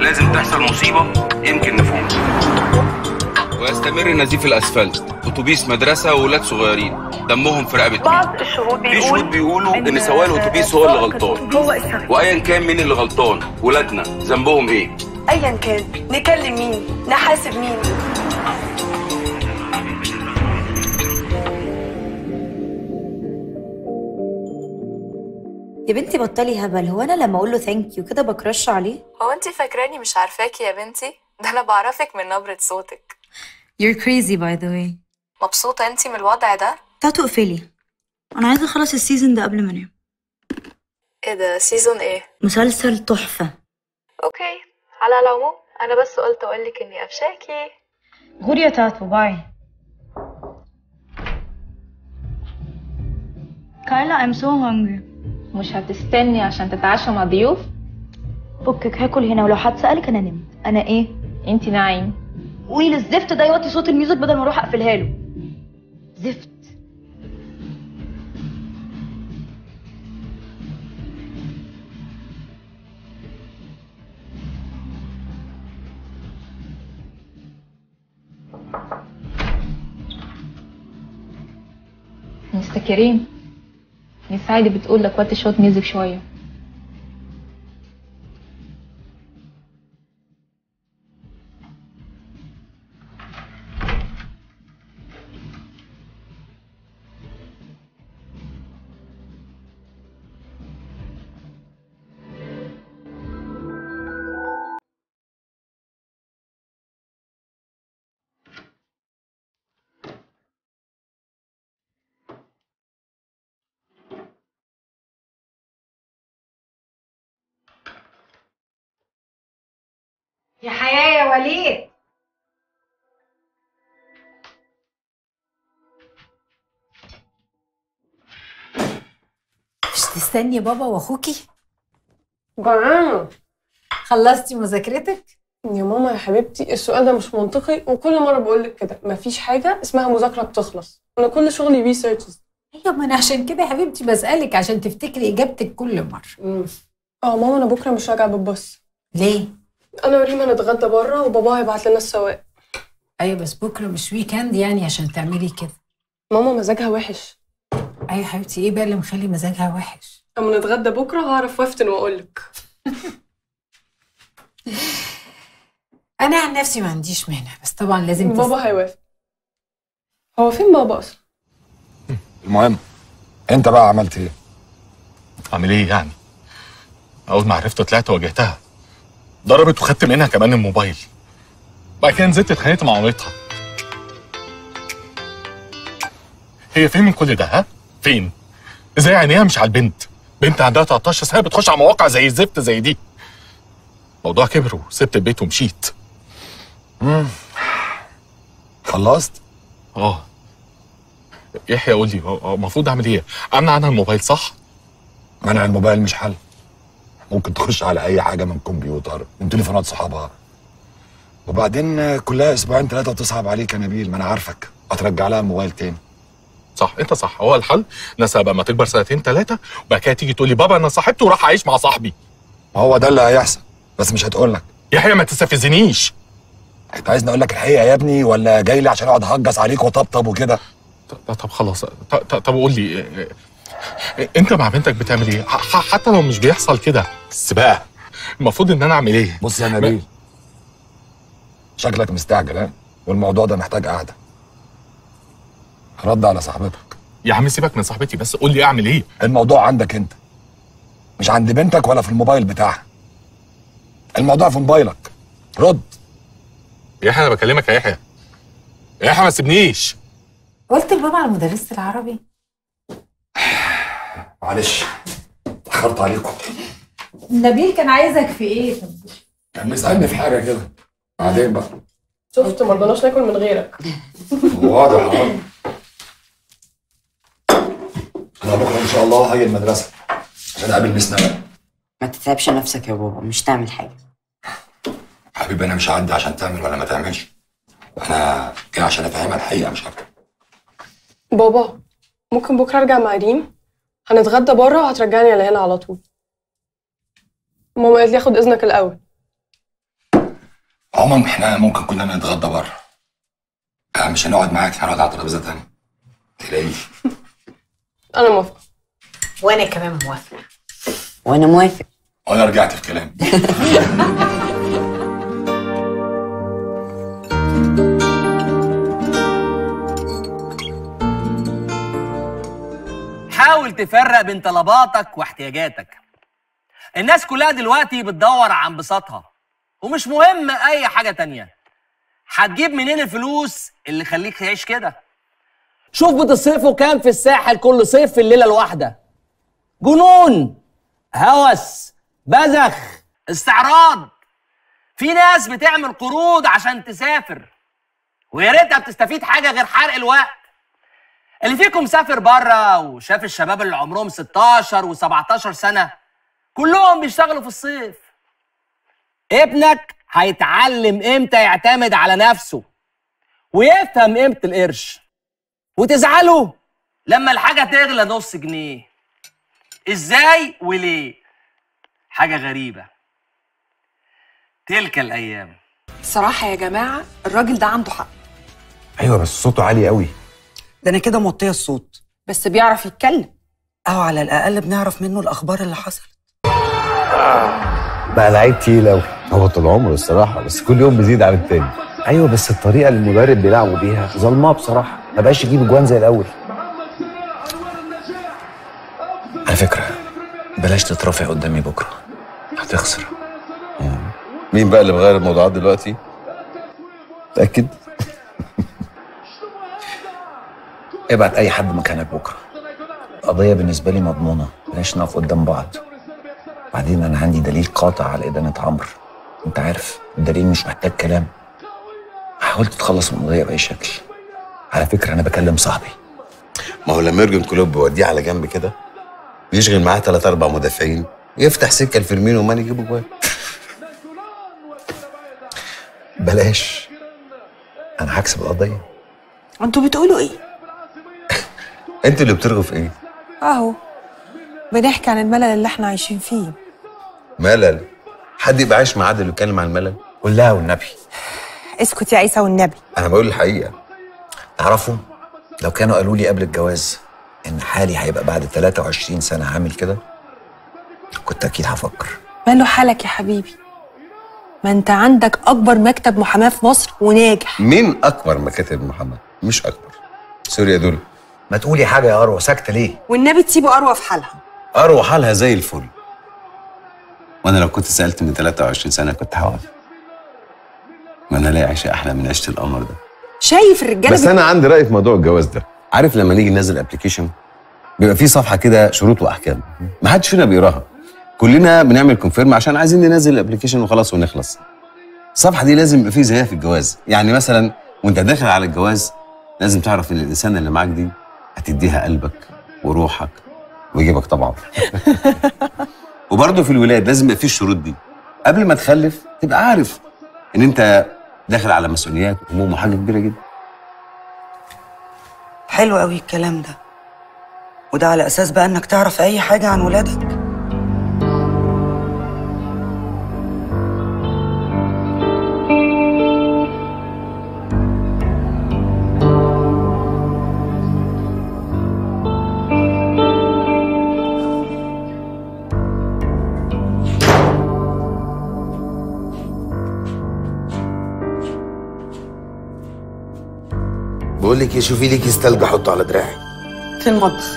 ولازم تحصل مصيبة يمكن نفوق ويستمر نزيف الأسفلت أتوبيس مدرسة وولاد صغيرين دمهم في رقبة مين بعض الشهود في شهود بيقول بيقولوا إن سواق الأتوبيس هو اللي غلطان هو السبب وأيا كان مين اللي غلطان ولادنا ذنبهم إيه ايا كان نكلم مين نحاسب مين يا بنتي بطلي هبل هو انا لما اقول له ثانك يو كده بكرش عليه هو انت فاكراني مش عارفاكي يا بنتي ده انا بعرفك من نبرة صوتك You're crazy by the way مبسوطة انت من الوضع ده تعالوا اقفلي انا عايزه اخلص السيزون ده قبل ما انام ايه ده سيزون ايه مسلسل تحفه اوكي على العموم انا بس قلت اقولك اني قفشاكي غوري يا تاتو باي كايلا I'm so hungry مش هتستني عشان تتعشى مع ضيوف فكك هاكل هنا ولو حد سألك انا نمت انا ايه انتي نايم قولي للزفت ده يوطي صوت الميوزك بدل ما اروح اقفلها له زفت مستر كريم ميس سعيدة بتقول لك وطي شوت ميوزك شوية يا حياة يا وليد مش تستني بابا واخوكي جعانة خلصتي مذاكرتك يا ماما يا حبيبتي السؤال ده مش منطقي وكل مرة بقول لك كده مفيش حاجة اسمها مذاكرة بتخلص أنا كل شغلي ريسيرشز ايوه ما انا عشان كده يا حبيبتي بسألك عشان تفتكري اجابتك كل مرة اه ماما أنا بكرة مش راجعة بالباص ليه؟ أنا وريما نتغدى بره وبابا هيبعت لنا السواق ايوه بس بكرة مش ويكند يعني عشان تعملي كده ماما مزاجها وحش ايوه يا حبيبتي ايه بقى اللي مخلي مزاجها وحش؟ أما نتغدى بكرة هعرف وافتن وأقول لك انا عن نفسي ما عنديش مانع بس طبعا لازم تس- بابا هيوافق هو فين بابا أصلا؟ المهم انت بقى عملت ايه؟ اعمل ايه يعني اول ما عرفت طلعت واجهتها ضربت وخدت منها كمان الموبايل بعد كده نزلت اتخانقت مع مامتها هي فين من كل ده ها فين ازاي عينيها مش على البنت بنت عندها 13 سنه بتخش على مواقع زي الزفت زي دي الموضوع كبر وسبت البيت ومشيت امم خلصت؟ اه يحيى قول لي هو- هو المفروض اعمل ايه امنع عنها الموبايل صح منع الموبايل مش حل ممكن تخش على اي حاجه من كمبيوتر من تليفونات صحابها وبعدين آه، كلها اسبوعين ثلاثه وتصعب عليك يا نبيل ما انا عارفك هترجع لها الموبايل تاني صح انت صح هو الحل ناس بقى ما تكبر سنتين ثلاثه وبعد كده تيجي تقول لي بابا انا صاحبته وراح اعيش مع صاحبي ما هو ده اللي هيحصل بس مش هتقول لك يحيى ما تستفزنيش انت عايزني اقول لك الحقيقه يا ابني ولا جاي لي عشان اقعد اهجص عليك وطبطب وكده طب, طب خلاص طب, طب طب قول لي اه، اه، انت مع بنتك بتعمل ايه ح- ح- حتى لو مش بيحصل كده بس بقى المفروض ان انا اعمل ايه بص يا نبيل شكلك مستعجل ها والموضوع ده محتاج قعده رد على صاحبتك يا عم سيبك من صاحبتي بس قول لي اعمل ايه الموضوع عندك انت مش عند بنتك ولا في الموبايل بتاعها الموضوع في موبايلك رد يحيى انا بكلمك يا يحيى يا يحيى ما تسيبنيش قلت لبابا على مدرسة العربي معلش اتاخرت عليكم نبيل كان عايزك في ايه؟ طب كان بيسالني في حاجه كده بعدين بقى شفت ما رضناش ناكل من غيرك واضح اه انا بكره ان شاء الله هاجي المدرسه عشان اقابل ميس نبأ ما تتعبش نفسك يا بابا مش تعمل حاجة حبيبي انا مش هعدي عشان تعمل ولا ما تعملش انا جاي عشان افهمها الحقيقه مش اكتر بابا ممكن بكرة أرجع مع ريم هنتغدى بره وهترجعني على هنا على طول ماما قالت لي اخد اذنك الاول عموما احنا ممكن كلنا نتغدى بره آه، مش هنقعد معاك هنقعد على ترابيزه تانية تلاقيش انا موافقه وانا كمان موافقه وانا موافق وانا رجعت في كلامي حاول تفرق بين طلباتك واحتياجاتك الناس كلها دلوقتي بتدور على انبساطها ومش مهم اي حاجة تانية هتجيب منين الفلوس اللي خليك تعيش كده شوف بتصرفوا كام في الساحل كل صيف في الليلة الواحدة جنون هوس بذخ استعراض في ناس بتعمل قروض عشان تسافر ويا ريتها بتستفيد حاجة غير حرق الوقت اللي فيكم سافر بره وشاف الشباب اللي عمرهم 16 و17 سنه كلهم بيشتغلوا في الصيف ابنك هيتعلم امتى يعتمد على نفسه ويفهم قيمه القرش وتزعلوا لما الحاجه تغلى نص جنيه ازاي وليه حاجه غريبه تلك الايام صراحة يا جماعة الراجل ده عنده حق ايوه بس صوته عالي قوي ده انا كده موطيه الصوت بس بيعرف يتكلم او على الاقل بنعرف منه الاخبار اللي حصلت بقى لعيب تقيل قوي هو طول عمره الصراحه بس كل يوم بيزيد عن التاني ايوه بس الطريقه اللي المدرب بيلعبوا بيها ظلماه بصراحه ما بقاش يجيب اجوان زي الاول على فكرة بلاش تترافع قدامي بكرة هتخسر مين بقى اللي مغير الموضوعات دلوقتي؟ متأكد؟ ابعت أي حد مكانك بكرة القضية بالنسبة لي مضمونة بلاش نقف قدام بعض بعدين أنا عندي دليل قاطع على إدانة عمرو أنت عارف الدليل مش محتاج كلام حاولت تتخلص من القضية بأي شكل على فكرة أنا بكلم صاحبي ما هو لما يرجن كلوب بيوديه على جنب كده بيشغل معاه ثلاث اربع مدافعين يفتح سكه لفيرمينو ومان يجيبوا جوان بلاش أنا هكسب القضية انتوا بتقولوا ايه انتوا اللي بترغوا في ايه؟ اهو بنحكي عن الملل اللي احنا عايشين فيه ملل حد يبقى عايش مع عادل ويتكلم عن الملل؟ قول لها والنبي اسكت يا عيسى والنبي انا بقول الحقيقه تعرفوا لو كانوا قالوا لي قبل الجواز إن حالي هيبقى بعد 23 سنة عامل كده كنت أكيد هفكر ماله حالك يا حبيبي ما انت عندك اكبر مكتب محاماه في مصر وناجح مين اكبر مكاتب محمد؟ مش اكبر سوري يا دول ما تقولي حاجة يا أروى ساكتة ليه؟ والنبي تسيبه اروى في حالها اروى حالها زي الفل وانا لو كنت سالت من 23 سنه كنت هوافق ما انا لاقي عيشه احلى من عيشه القمر ده شايف الرجاله بس انا عندي راي في موضوع الجواز ده عارف لما نيجي ننزل ابلكيشن بيبقى فيه صفحه كده شروط واحكام ما حدش فينا بيقراها كلنا بنعمل كونفيرم عشان عايزين ننزل الابلكيشن وخلاص ونخلص الصفحه دي لازم يبقى فيه زيها في الجواز يعني مثلا وانت داخل على الجواز لازم تعرف ان الانسان اللي معاك دي هتديها قلبك وروحك ويجيبك طبعا وبرضه في الولاد لازم يبقى فيه الشروط دي قبل ما تخلف تبقى عارف ان انت داخل على مسؤوليات وهموم وحاجه كبيره جدا حلو قوي الكلام ده وده على اساس بقى انك تعرف اي حاجه عن ولادك بقول لك ايه شوفي لي كيس تلج احطه على دراعي في المطبخ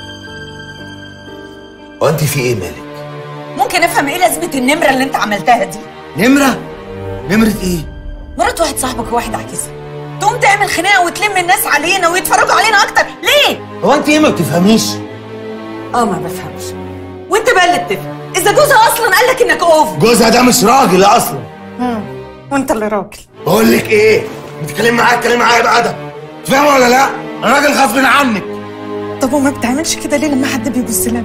هو انت في ايه مالك ممكن افهم ايه لازمه النمره اللي انت عملتها دي نمره نمره ايه مرات واحد صاحبك وواحد عاكسها تقوم تعمل خناقه وتلم الناس علينا ويتفرجوا علينا اكتر ليه هو انت ايه ما بتفهميش اه ما بفهمش وانت بقى اللي بتفهم اذا جوزها اصلا قال لك انك اوف جوزها ده مش راجل اصلا وانت اللي راجل بقول لك ايه بتتكلم معايا اتكلم معايا بادب تفهم ولا لا انا راجل غصب عنك طب وما بتعملش كده ليه لما حد بيبص لنا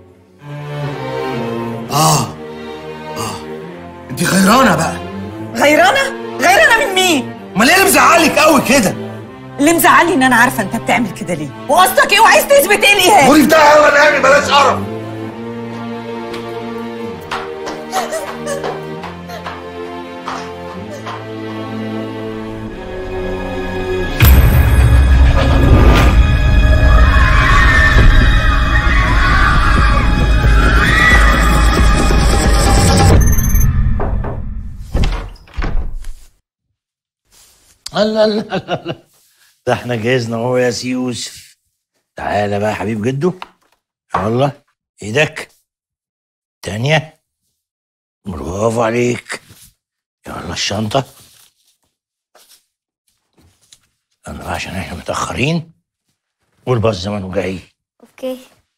اه اه انت غيرانه بقى غيرانه غيرانه من مين امال ايه اللي مزعلك قوي كده اللي مزعلني ان انا عارفه انت بتعمل كده ليه وقصدك ايه وعايز تثبت ايه ليها خدي في ده يلا نامي بلاش قرف الله الله الله الله. ده احنا جهزنا اهو يا سي يوسف تعالى بقى يا حبيب جدو يلا ايدك تانية برافو عليك يلا الشنطة يلا بقى عشان احنا متأخرين والباص زمانه جاي اوكي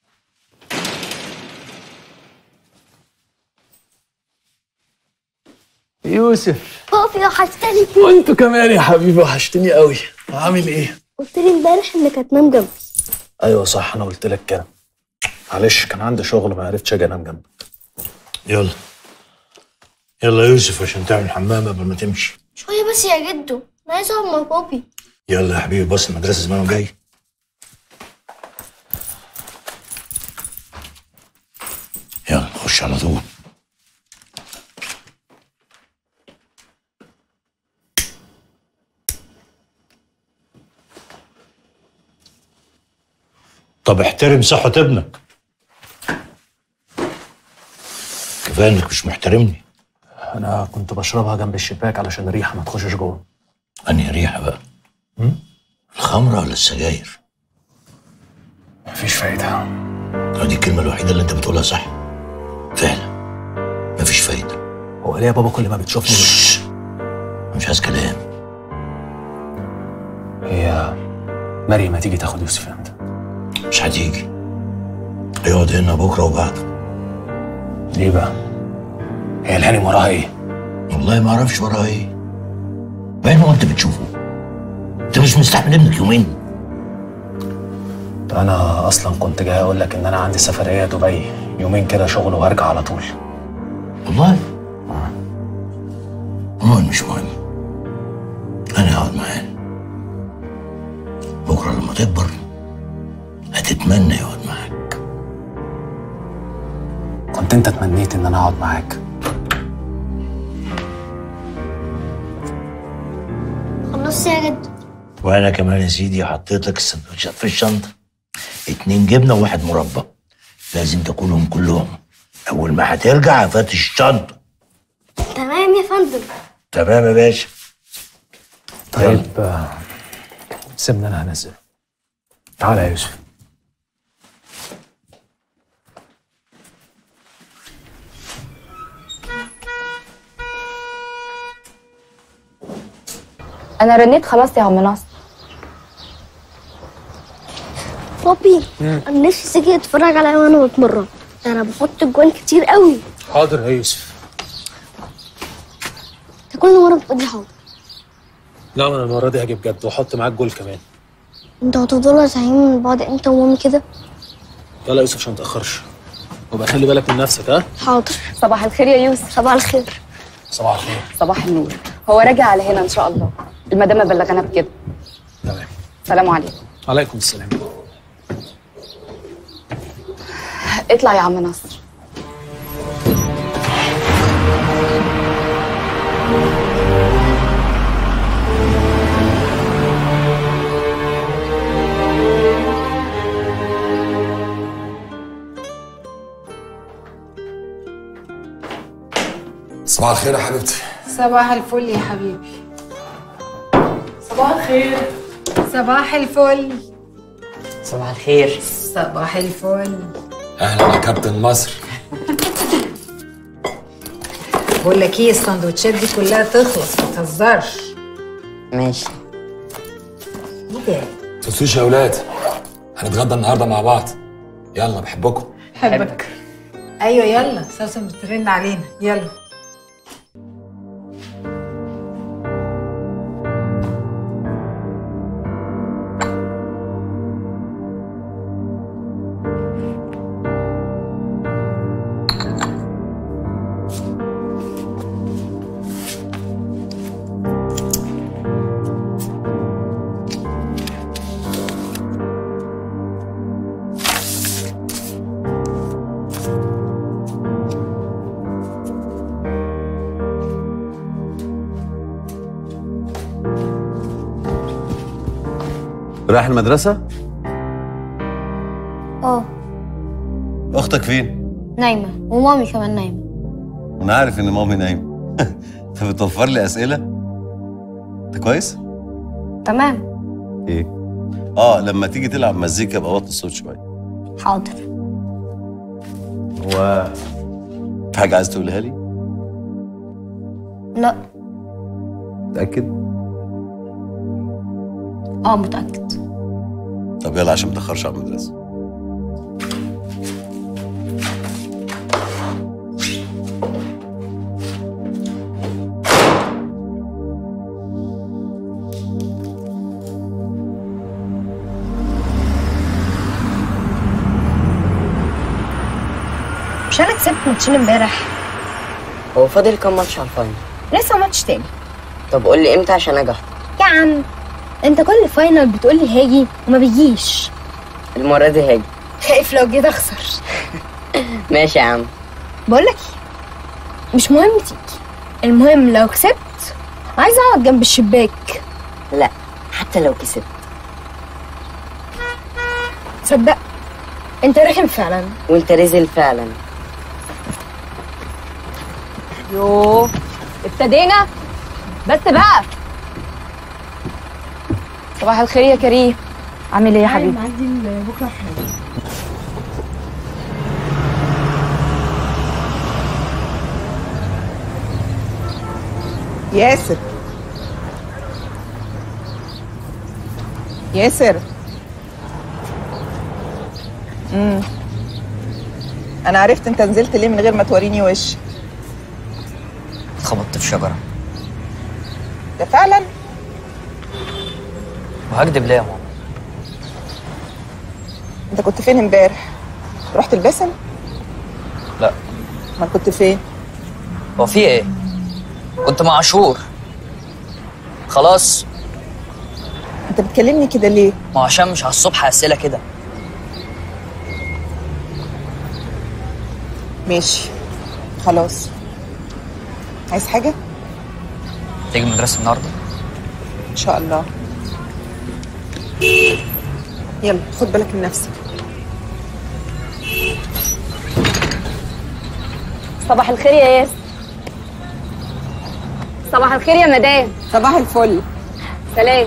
يوسف بابي وحشتني وانتوا كمان يا حبيبي وحشتني قوي عامل ايه قلت لي امبارح انك هتنام جنبي ايوه صح انا قلت لك كده معلش كان عندي شغل ما عرفتش اجي انام جنبك يلا يلا يا يوسف عشان تعمل حمام قبل ما تمشي شويه بس يا جدو انا عايز اقعد مع بابي يلا يا حبيبي باص المدرسة زمانه جاي يلا خش على طول طب احترم صحة ابنك كفاية انك مش محترمني انا كنت بشربها جنب الشباك علشان الريحه ما تخشش جوه انهي ريحة بقى الخمرة ولا السجاير مفيش فايده دي الكلمة الوحيدة اللي انت بتقولها صح فعلا مفيش فايدة هو ليه يا بابا كل ما بتشوفني مش عايز كلام هي مريم هتيجي تاخد يوسف امتى مش هتيجي هيقعد هنا بكرة وبعده ليه بقى هي الهانم وراها ايه والله ما اعرفش وراها ايه باين هو انت بتشوفه انت مش مستحمل ابنك يومين انا اصلا كنت جاي اقول لك ان انا عندي سفريه دبي يومين كده شغل وهرجع على طول والله المهم مش مهم انا هقعد معاه بكره لما تكبر هتتمنى يقعد معاك كنت انت تمنيت ان انا اقعد معاك خلصت يا جدو وانا كمان يا سيدي حطيت لك السندوتشات في الشنطه اتنين جبنه وواحد مربى لازم تاكلهم كلهم اول ما هترجع هفتش الشنطه تمام يا فندم تمام يا باشا طيب آه، سيبني انا هنزل تعالى يا يوسف انا رنيت خلاص يا عم ناصر بابي انا نفسي تيجي تتفرج عليا وانا بتمرن ده انا بحط جوان كتير قوي حاضر يا يوسف انت كل مره بتقول لي حاضر لا انا المره دي هاجي بجد واحط معاك جول كمان انتوا هتفضلوا سايحين من بعض انت ومامي كده يلا يا يوسف عشان ما تاخرش وبقى خلي بالك من نفسك ها حاضر صباح الخير يا يوسف صباح الخير صباح الخير صباح النور هو راجع على هنا ان شاء الله المدام بلغنا بكده تمام سلام عليكم عليكم السلام اطلع يا عم ناصر صباح الخير يا حبيبتي صباح الفل يا حبيبي صباح الخير صباح الفل صباح الخير صباح الفل اهلا يا كابتن مصر بقول لك ايه السندوتشات دي كلها تخلص ما تهزرش ماشي ايه ده تنسوش يا اولاد هنتغدى النهارده مع بعض يلا بحبكم حبك ايوه يلا سوسن بترن علينا يلا رايح المدرسة؟ اه أختك فين؟ نايمه ومامي كمان نايمه أنا عارف إن مامي نايمة أنت بتوفر لي أسئلة؟ أنت كويس؟ تمام ايه اه لما تيجي تلعب مزيكا يبقى وطي الصوت شويه حاضر هو في حاجه عايز تقولها لي لا متاكد اه متأكد طب يلا عشان ما تاخرش على المدرسه مش انا كسبت ماتشين امبارح هو فاضل كام ماتش على الفاينل لسه ماتش تاني طب قول لي امتى عشان اجي احضر يا عم انت كل فاينل بتقولي هاجي وما بيجيش المره دي هاجي خايف لو جيت اخسر ماشي يا عم بقول لك مش مهم تيجي المهم لو كسبت عايزه اقعد جنب الشباك لا حتى لو كسبت تصدق انت رخم فعلا وانت رزل فعلا يوه ابتدينا بس بقى صباح الخير يا كريم عامل ايه يا حبيبي معدي بكره ياسر ياسر امم انا عرفت انت نزلت ليه من غير ما توريني وش اتخبطت في شجره ده فعلا وهكدب ليه يا ماما انت كنت فين امبارح رحت البسم لا ما كنت فين هو في ايه كنت مع عاشور خلاص انت بتكلمني كده ليه ما هو عشان مش على الصبح اسئله كده ماشي خلاص عايز حاجه تيجي المدرسه النهارده ان شاء الله يلا خد بالك من نفسك صباح الخير يا ياس صباح الخير يا مدام صباح الفل سلام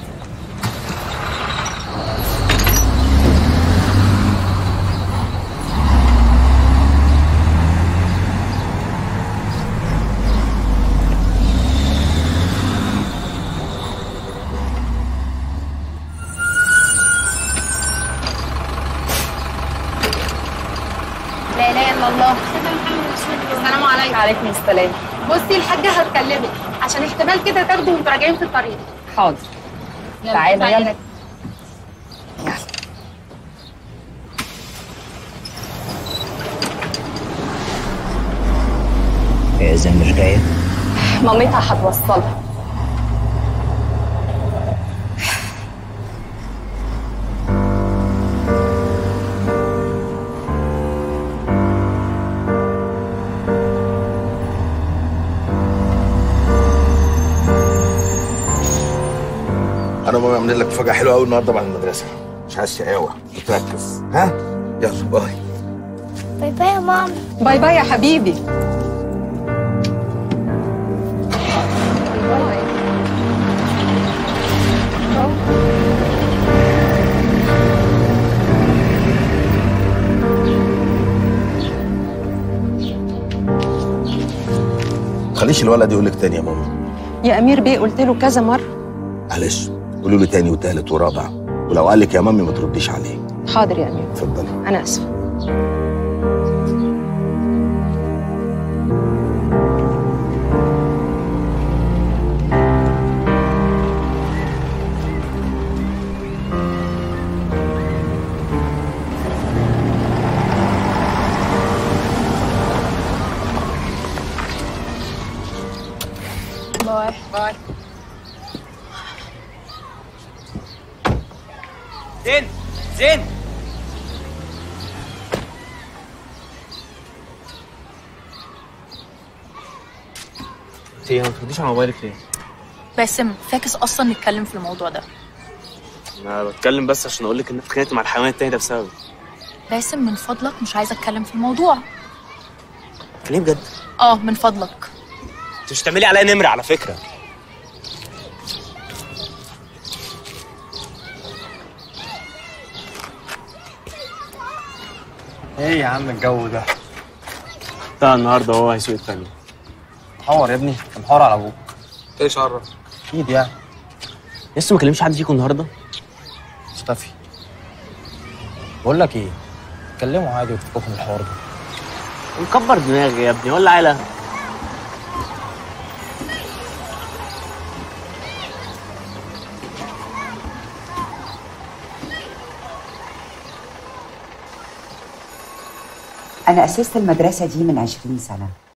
لا اله الا الله السلام عليكم عليكم السلام بصي الحاجه هتكلمك عشان احتمال كده تاخدوا وانتوا راجعين في الطريق حاضر يلا، تعالى تعالى. يلا هي زي مش جايه مامتها هتوصلها انا ماما عاملين لك مفاجاه حلوه قوي النهارده بعد المدرسه مش عايز شقاوه وتركز ها يلا باي باي باي يا ماما باي باي يا حبيبي خليش الولد يقول لك تاني يا ماما يا امير بيه قلت له كذا مره معلش قولوا له تاني وتالت ورابع ولو قال لك يا مامي ما ترديش عليه حاضر يا امير اتفضلي انا اسفه باي باي زين زين انت ايه ما بترديش على موبايلك ليه؟ باسم فاكس اصلا نتكلم في الموضوع ده انا بتكلم بس عشان اقول لك ان اتخانقت مع الحيوان التاني ده بسببي باسم من فضلك مش عايزه اتكلم في الموضوع ليه بجد؟ اه من فضلك انت مش بتعملي عليا نمر على فكره ايه يا عم الجو ده بتاع النهارده هو هيسوق التانية حور يا ابني كان حور على ابوك ايه شرف اكيد يعني لسه ما كلمش حد فيكم النهارده مختفي بقول لك ايه كلموا عادي وتفكوا من الحوار ده مكبر دماغي يا ابني ولا عيله أنا أسست المدرسة دي من عشرين سنة